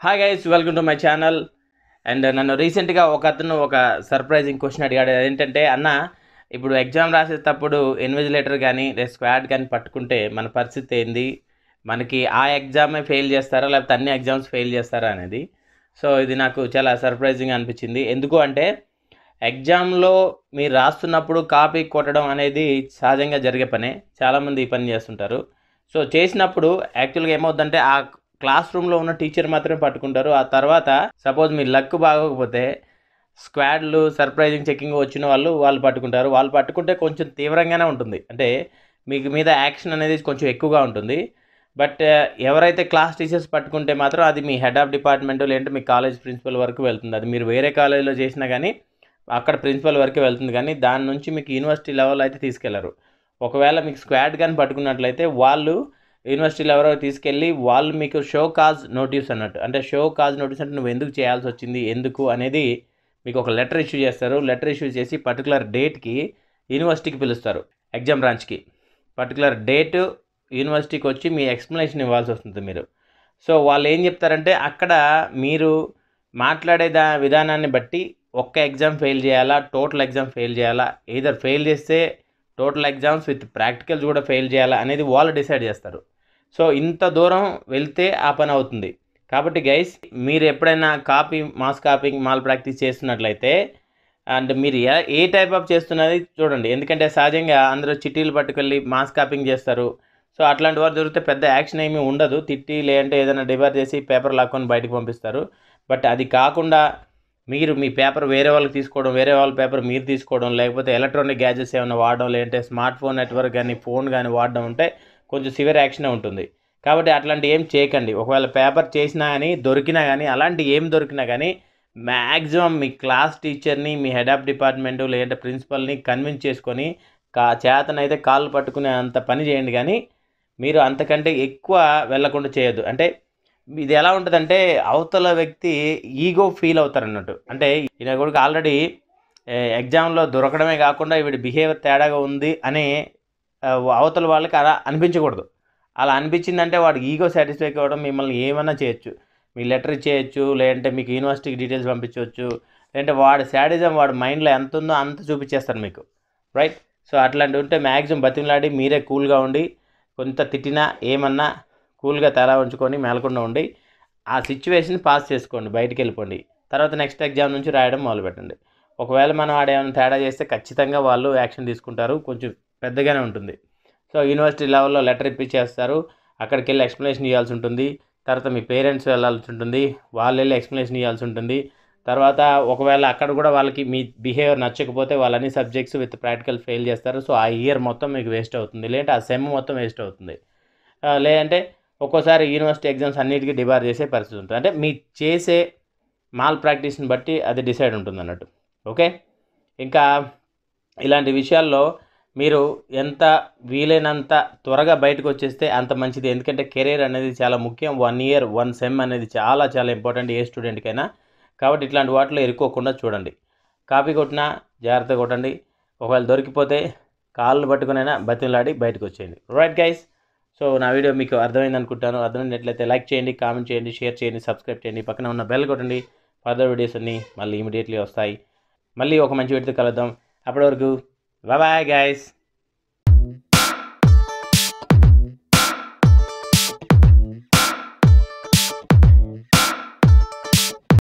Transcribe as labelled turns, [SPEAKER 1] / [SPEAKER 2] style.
[SPEAKER 1] hi guys welcome to my channel and నన్ను రీసెంట్గా ఒక అతను ఒక సర్ప్రైజింగ్ క్వశ్చన్ అడిగాడు ఏంటంటే అన్న ఇప్పుడు ఎగ్జామ్ రాసేటప్పుడు ఇన్విజిలేటర్ కానీ లేదా స్క్వాడ్ కానీ పట్టుకుంటే మన పరిస్థితి ఏంది మనకి ఆ ఎగ్జామే ఫెయిల్ చేస్తారా లేకపోతే అన్ని ఎగ్జామ్స్ ఫెయిల్ చేస్తారా అనేది సో ఇది నాకు చాలా సర్ప్రైజింగ్ అనిపించింది ఎందుకు అంటే ఎగ్జామ్లో మీరు రాస్తున్నప్పుడు కాపీ కొట్టడం అనేది సహజంగా జరిగే పనే చాలామంది ఈ పని చేస్తుంటారు సో చేసినప్పుడు యాక్చువల్గా ఏమవుతుందంటే ఆ క్లాస్ రూమ్లో ఉన్న టీచర్ మాత్రమే పట్టుకుంటారు ఆ తర్వాత సపోజ్ మీ లక్ బాగోకపోతే స్క్వాడ్లు సర్ప్రైజింగ్ చెకింగ్ వచ్చిన వాళ్ళు వాళ్ళు పట్టుకుంటారు వాళ్ళు పట్టుకుంటే కొంచెం తీవ్రంగానే ఉంటుంది అంటే మీకు మీద యాక్షన్ అనేది కొంచెం ఎక్కువగా ఉంటుంది బట్ ఎవరైతే క్లాస్ టీచర్స్ పట్టుకుంటే మాత్రం అది మీ హెడ్ ఆఫ్ డిపార్ట్మెంట్ లేదంటే మీ కాలేజ్ ప్రిన్సిపల్ వరకు వెళ్తుంది అది మీరు వేరే కాలేజీలో చేసినా కానీ అక్కడ ప్రిన్సిపల్ వరకు వెళ్తుంది కానీ దాని నుంచి మీకు యూనివర్సిటీ లెవెల్ అయితే తీసుకెళ్లరు ఒకవేళ మీకు స్క్వాడ్ కానీ పట్టుకున్నట్లయితే వాళ్ళు యూనివర్సిటీ లెవెల్ తీసుకెళ్ళి వాళ్ళు మీకు షో కాజ్ నోటీస్ అన్నట్టు అంటే షో కాజ్ నోటీస్ అంటే నువ్వు ఎందుకు చేయాల్సి వచ్చింది ఎందుకు అనేది మీకు ఒక లెటర్ ఇష్యూ చేస్తారు లెటర్ ఇష్యూ చేసి పర్టికులర్ డేట్కి యూనివర్సిటీకి పిలుస్తారు ఎగ్జామ్ బ్రాంచ్కి పర్టికులర్ డేట్ యూనివర్సిటీకి వచ్చి మీ ఎక్స్ప్లెనేషన్ ఇవ్వాల్సి వస్తుంది మీరు సో వాళ్ళు ఏం చెప్తారంటే అక్కడ మీరు మాట్లాడే దా విధానాన్ని బట్టి ఒక్క ఎగ్జామ్ ఫెయిల్ చేయాలా టోటల్ ఎగ్జామ్ ఫెయిల్ చేయాలా ఏదర్ ఫెయిల్ చేస్తే టోటల్ ఎగ్జామ్స్ విత్ ప్రాక్టికల్స్ కూడా ఫెయిల్ చేయాలా అనేది వాళ్ళు డిసైడ్ చేస్తారు సో ఇంత దూరం వెళ్తే ఆ పని అవుతుంది కాబట్టి గైస్ మీరు ఎప్పుడైనా copy mass copying malpractice చేస్తున్నట్లయితే అండ్ మీరు ఏ ఏ టైప్ ఆఫ్ చేస్తున్నది చూడండి ఎందుకంటే సహజంగా అందరూ చిట్టీలు పట్టుకెళ్ళి మాస్ కాపింగ్ చేస్తారు సో అట్లాంటి వారు దొరికితే పెద్ద యాక్షన్ ఏమీ ఉండదు తిట్టి లేదంటే ఏదైనా డిబార్ చేసి పేపర్ లాక్కొని బయటకు పంపిస్తారు బట్ అది కాకుండా మీరు మీ పేపర్ వేరే వాళ్ళకి తీసుకోవడం వేరే వాళ్ళ పేపర్ మీరు తీసుకోవడం లేకపోతే ఎలక్ట్రానిక్ గ్యాజెట్స్ ఏమైనా వాడడం లేదంటే స్మార్ట్ ఫోన్ నెట్వర్క్ కానీ ఫోన్ కానీ వాడడం ఉంటే కొంచెం సివియర్ యాక్షన్ ఉంటుంది కాబట్టి అట్లాంటి ఏం చేయకండి ఒకవేళ పేపర్ చేసినా కానీ దొరికినా కానీ అలాంటి ఏం దొరికినా కానీ మ్యాక్సిమం మీ క్లాస్ టీచర్ని మీ హెడ్ ఆఫ్ డిపార్ట్మెంట్ లేదంటే ప్రిన్సిపల్ని కన్విన్స్ చేసుకొని కా చేతనైతే కాళ్ళు పట్టుకునే అంత పని చేయండి కానీ మీరు అంతకంటే ఎక్కువ వెళ్లకుండా చేయొద్దు అంటే ఇది ఎలా ఉంటుందంటే అవతల వ్యక్తి ఈగో ఫీల్ అవుతారు అన్నట్టు అంటే ఈయన కొడుకు ఆల్రెడీ ఎగ్జామ్లో దొరకడమే కాకుండా వీడి బిహేవియర్ తేడాగా ఉంది అని అవతల వాళ్ళకి అలా అనిపించకూడదు అలా అనిపించిందంటే వాడికి ఈగో సాటిస్ఫై కావడం మిమ్మల్ని ఏమైనా చేయొచ్చు మీ లెటర్ ఇచ్చేయచ్చు లేదంటే మీకు యూనివర్సిటీకి డీటెయిల్స్ పంపించవచ్చు లేదంటే వాడి శాడిజం వాడి మైండ్లో ఎంత ఉందో అంత చూపించేస్తారు మీకు రైట్ సో అట్లాంటివి ఉంటే మ్యాక్సిమం బతిమలాడి మీరే కూల్గా ఉండి కొంత తిట్టినా ఏమన్నా కూల్గా తల ఉంచుకొని మేలకుండా ఉండి ఆ సిచ్యువేషన్ పాస్ చేసుకోండి బయటికి వెళ్ళిపోండి తర్వాత నెక్స్ట్ ఎగ్జామ్ నుంచి రాయడం మొదలుపెట్టండి ఒకవేళ మనం ఆడేమైనా తేడా చేస్తే ఖచ్చితంగా వాళ్ళు యాక్షన్ తీసుకుంటారు కొంచెం పెద్దగానే ఉంటుంది సో యూనివర్సిటీ లెవెల్లో లెటర్ ఇప్పించేస్తారు అక్కడికి వెళ్ళి ఎక్స్ప్లెనేషన్ ఇవ్వాల్సి ఉంటుంది తర్వాత మీ పేరెంట్స్ వెళ్ళాల్సి ఉంటుంది వాళ్ళు వెళ్ళి ఎక్స్ప్లెనేషన్ ఇవ్వాల్సి ఉంటుంది తర్వాత ఒకవేళ అక్కడ కూడా వాళ్ళకి మీ బిహేవియర్ నచ్చకపోతే వాళ్ళు అన్ని సబ్జెక్ట్స్ విత్ ప్రాక్టికల్ ఫెయిల్ చేస్తారు సో ఆ ఇయర్ మొత్తం మీకు వేస్ట్ అవుతుంది లేదంటే ఆ సెమ్ మొత్తం వేస్ట్ అవుతుంది లేదంటే ఒక్కోసారి యూనివర్సిటీ ఎగ్జామ్స్ అన్నిటికీ డిబార్ చేసే పరిస్థితి ఉంటుంది అంటే మీ చేసే మాల్ ప్రాక్టీస్ని బట్టి అది డిసైడ్ ఉంటుంది అన్నట్టు ఓకే ఇంకా ఇలాంటి విషయాల్లో మీరు ఎంత వీలైనంత త్వరగా బయటకు వచ్చేస్తే అంత మంచిది ఎందుకంటే కెరీర్ అనేది చాలా ముఖ్యం వన్ ఇయర్ వన్ సెమ్ అనేది చాలా చాలా ఇంపార్టెంట్ ఏ స్టూడెంట్కైనా కాబట్టి ఇట్లాంటి వాటిలో ఇరుక్కోకుండా చూడండి కాపీ కొట్టినా జాగ్రత్త కొట్టండి ఒకవేళ దొరికిపోతే కాళ్ళు పట్టుకునైనా బతిలాడి బయటకు వచ్చేయండి రైట్ గైస్ సో నా వీడియో మీకు అర్థమైంది అనుకుంటాను అర్థమైనట్లయితే లైక్ చేయండి కామెంట్ చేయండి షేర్ చేయండి సబ్స్క్రైబ్ చేయండి పక్కన ఉన్న బెల్ కొట్టండి ఫర్దర్ వీడియోస్ అన్నీ మళ్ళీ ఇమీడియట్లీ వస్తాయి మళ్ళీ ఒక మంచి వీడియోతో కలుద్దాం అప్పటి వరకు బాయ్ గైస్